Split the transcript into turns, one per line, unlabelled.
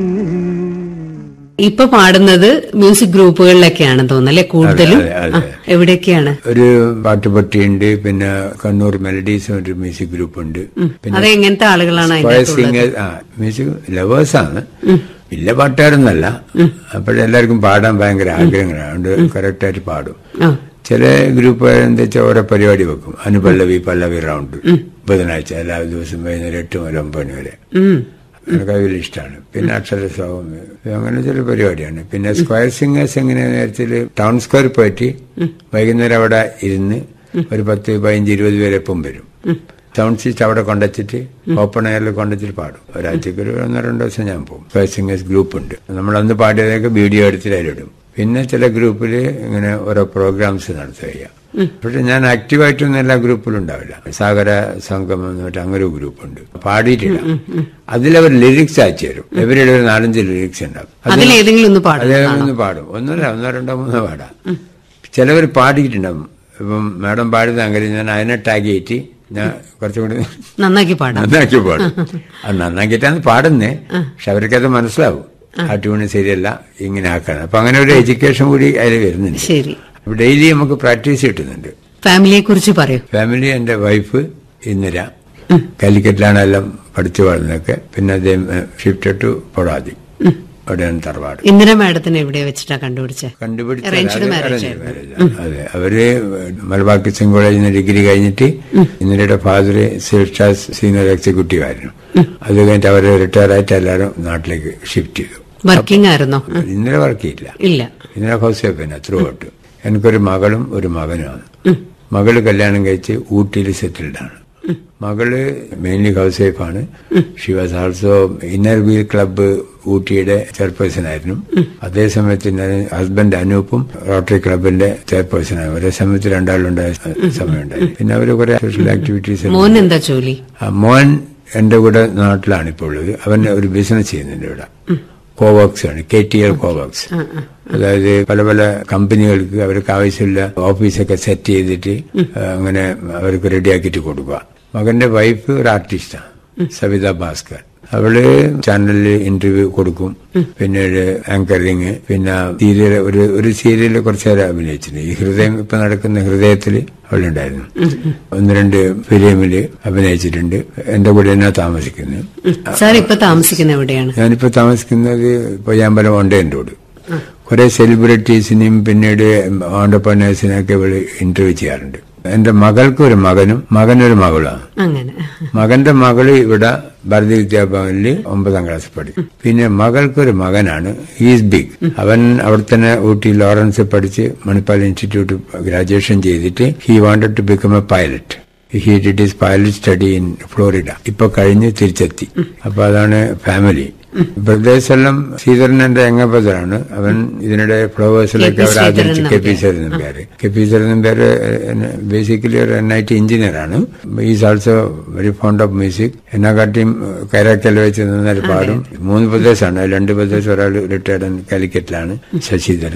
ഇപ്പൊ പാടുന്നത് മ്യൂസിക് ഗ്രൂപ്പുകളിലൊക്കെയാണ് തോന്നുന്നല്ലേ കൂടുതലും
അതെ, അതെ, അതെ.
ആ, എവിടെയൊക്കെയാണ്
ഒരു പാട്ടുപട്ടിയുണ്ട് പിന്നെ കണ്ണൂർ മെലഡീസ് ഒരു മ്യൂസിക് ഗ്രൂപ്പ് ഉണ്ട് പിന്നെ
അത് എങ്ങനത്തെ ആളുകളാണ് അതിന്റെ
സ്ക്വയർ
അകത്തുള്ളത്?
സിംഗേഴ്സ് ആ മ്യൂസിക് ലവേഴ്സ് ആണ് വലിയ പാട്ടുകാരൊന്നല്ല അപ്പോഴെല്ലാവർക്കും പാടാൻ ഭയങ്കര ആഗ്രഹങ്ങളാണ് അതുകൊണ്ട് കറക്റ്റ് ആയിട്ട് പാടും
ആ,
ചില ഗ്രൂപ്പ് എന്താ വെച്ചാൽ ഓരോ പരിപാടി വെക്കും അനുപല്ലവി പല്ലവി റൗണ്ട് ബുധനാഴ്ച എല്ലാ ദിവസവും വൈകുന്നേരം എട്ട് മുതൽ ഒമ്പത് മണി വരെ
ഉം,
എനിക്ക് അത് വലിയ ഇഷ്ടമാണ് പിന്നെ അക്ഷരസ്വഭാവം അങ്ങനെ ചില പരിപാടിയാണ് പിന്നെ സ്ക്വയർ സിംഗേഴ്സ് എങ്ങനെയാന്ന് വെച്ചാൽ ടൗൺ സ്ക്വയർ പോയിട്ട് വൈകുന്നേരം അവിടെ ഇരുന്ന് ഒരു പത്ത് പതിനഞ്ച് ഇരുപത് പേരെ എപ്പം വരും സൗണ്ട് സിസ്റ്റം അവിടെ കൊണ്ടുവച്ചിട്ട് ഓപ്പൺ എയറിൽ കൊണ്ടുവച്ചിട്ട് പാടും ഒരാഴ്ചക്ക് ഒരു ഒന്നോ രണ്ടോ ദിവസം ഞാൻ പോകും സ്ക്വയർ സിംഗേഴ്സ് ഗ്രൂപ്പ് ഉണ്ട് നമ്മൾ അന്ന് പാടിയതൊക്കെ വീഡിയോ എടുത്തിട്ട് അതിലിടും പിന്നെ ചില ഗ്രൂപ്പിൽ ഇങ്ങനെ ഓരോ പ്രോഗ്രാംസ് നടത്തുക പക്ഷെ ഞാൻ ആക്റ്റീവായിട്ടൊന്നും എല്ലാ ഗ്രൂപ്പിലും ഉണ്ടാവില്ല സാഗര സംഗമം എന്ന് പറഞ്ഞിട്ട് അങ്ങനെ ഒരു ഗ്രൂപ്പുണ്ട് പാടിയിട്ടില്ല അതിലവർ ലിറിക്സ് അയച്ചു തരും ഇവരുടെ ഒരു നാലഞ്ച് ലിറിക്സ് ഉണ്ടാവും അത്
അതിലേതെങ്കിലും ഒന്ന് പാടും
അദ്ദേഹം ഒന്ന് പാടും ഒന്നുമില്ല ഒന്നോ രണ്ടോ മൂന്നോ പാടാം ചിലവർ പാടിയിട്ടുണ്ടാവും ഇപ്പം മാഡം പാടുന്നതെങ്കിൽ ഞാൻ അതിനെ ടാഗ് ചെയ്തിട്ട് ഞാൻ കുറച്ചും കൂടി
നന്നാക്കി പാടാം
നന്നാക്കി പാടും അത് നന്നാക്കിയിട്ടാണ് പാടുന്നേ പക്ഷെ അവർക്കത് മനസ്സിലാവും ആ ട്യൂണ് ശരിയല്ല ഇങ്ങനെ ആക്കണം അപ്പൊ അങ്ങനെ ഒരു എഡ്യൂക്കേഷൻ കൂടി അതിൽ വരുന്നുണ്ട്
ശരി
അപ്പൊ ഡെയിലി നമുക്ക് പ്രാക്ടീസ് കിട്ടുന്നുണ്ട്
ഫാമിലിയെ കുറിച്ച് പറയൂ
ഫാമിലി എന്റെ വൈഫ് ഇന്ദിര കാലിക്കറ്റിലാണ് എല്ലാം പഠിച്ചു വളർന്നതൊക്കെ പിന്നെ അദ്ദേഹം ഷിഫ്റ്റ് ടു പൊടാതി അവിടെയാണ് തറവാട്
ഇന്ദിര മാഡത്തിന് എവിടെ വെച്ചിട്ടാ കണ്ടുപിടിച്ചത്
കണ്ടുപിടിച്ച
Arranged
അത്
marriage
arranged
ആയിരുന്നു.
marriage ആണ്. അതെ അവര് മലബാർ കിച്ചൻ കോളേജിൽ നിന്ന് ഡിഗ്രി കഴിഞ്ഞിട്ട് ഇന്ദിരയുടെ father civil staff senior executive ആയിരുന്നു അത് കഴിഞ്ഞിട്ട് അവര് റിട്ടയർ ആയിട്ട് എല്ലാവരും നാട്ടിലേക്ക് ഷിഫ്റ്റ് ചെയ്തു
വർക്കിംഗ് ആയിരുന്നോ
ഇന്നലെ വർക്ക് ചെയ്യില്ല
ഇല്ല
ഇന്നലെ ഹൗസ് വൈഫ് ത്രൂ ഔട്ട് എനിക്കൊരു മകളും ഒരു മകനുമാണ് മകള് കല്യാണം കഴിച്ച് ഊട്ടിയിൽ സെറ്റിൽഡ് ആണ് മകള് മെയിൻലി ഹൗസ് വൈഫാണ് she was also inner wheel club ഊട്ടിയുടെ ചെയർപേഴ്സൺ ആയിരുന്നു അതേ സമയത്ത് ഞാൻ ഹസ്ബൻഡ് അനൂപ്പും റോട്ടറി ക്ലബിന്റെ ചെയർപേഴ്സൺ ആയി ഒരേ സമയത്ത് രണ്ടാളുണ്ടായ സമയമുണ്ടായി പിന്നെ അവര് കുറെ സോഷ്യൽ ആക്ടിവിറ്റീസ്
മോൻ എന്താ ജോലി
ആ, മോൻ എന്റെ കൂടെ നാട്ടിലാണ് ഇപ്പോൾ ഉള്ളത് അവൻ ഒരു ബിസിനസ് ചെയ്യുന്നുണ്ട് ഇവിടെ കോവാക്സ് ആണ് കെ ടി എൽ കോവാക്സ് അതായത് പല പല കമ്പനികൾക്ക് അവർക്ക് ആവശ്യമുള്ള ഓഫീസൊക്കെ സെറ്റ് ചെയ്തിട്ട് ആ, അങ്ങനെ അവർക്ക് റെഡിയാക്കിയിട്ട് കൊടുക്കുക മകന്റെ വൈഫ് ഒരു ആർട്ടിസ്റ്റാണ് സവിത ഭാസ്കർ അവള് ചാനലിൽ ഇന്റർവ്യൂ കൊടുക്കും പിന്നീട് ആങ്കറിങ് പിന്നെ സീരിയൽ ഒരു ഒരു സീരിയലിൽ കുറച്ചു നേരം അഭിനയിച്ചിട്ടുണ്ട് ഈ ഹൃദയം ഇപ്പൊ നടക്കുന്ന ഹൃദയത്തിൽ അവളുണ്ടായിരുന്നു ഒന്ന് രണ്ട് ഫിലിമില് അഭിനയിച്ചിട്ടുണ്ട് എന്റെ കൂടെ തന്നെ താമസിക്കുന്നത്
സാർ ഇപ്പൊ താമസിക്കുന്ന എവിടെയാണ്
ഞാനിപ്പോ താമസിക്കുന്നത് പൊയ്യാമ്പലം ഒണ്ടേൻ്റെ കൂട് കുറെ സെലിബ്രിറ്റീസിനെയും പിന്നീട് ഓണ്ടർപ്രനേഴ്സിനെയൊക്കെ ഇവള് ഇന്റർവ്യൂ ചെയ്യാറുണ്ട് എന്റെ മകൾക്ക് ഒരു മകനും മകനൊരു മകളാണ്
അങ്ങനെ
മകന്റെ മകള് ഇവിടെ ഭാരതീയ വിദ്യാഭവനിൽ ഒമ്പതാം ക്ലാസ് പഠിക്കും പിന്നെ മകൾക്കൊരു മകനാണ് ഹീസ് ബിഗ് അവൻ അവിടെ തന്നെ ഊട്ടി ലോറൻസ് പഠിച്ച് മണിപ്പാൽ ഇൻസ്റ്റിറ്റ്യൂട്ട് ഗ്രാജുവേഷൻ ചെയ്തിട്ട് he wanted to become a pilot he did his pilot study in Florida ഇപ്പൊ കഴിഞ്ഞ് തിരിച്ചെത്തി അപ്പൊ അതാണ് ഫാമിലി ബ്രദേഴ്സ് എല്ലാം ശ്രീധരൻ എന്റെ എങ്ങപ്പതരാണ് അവൻ ഇതിനിടെ ഫ്ലവേഴ്സിലൊക്കെ അവർ ആദരിച്ച് കെ പി സരനും പേര് കെ പി സരനും പേര് ബേസിക്കലി ഒരു എൻ ഐ ടി എഞ്ചിനീയർ ആണ് is also very fond of music എന്നെക്കാട്ടിയും കൈരാക്കൽ വെച്ച് നന്നായി പാടും മൂന്ന് പ്രദേശമാണ് രണ്ട് പ്രദേശം ഒരാൾ റിട്ടയർഡ് കാലിക്കറ്റിലാണ് ശശിധരൻ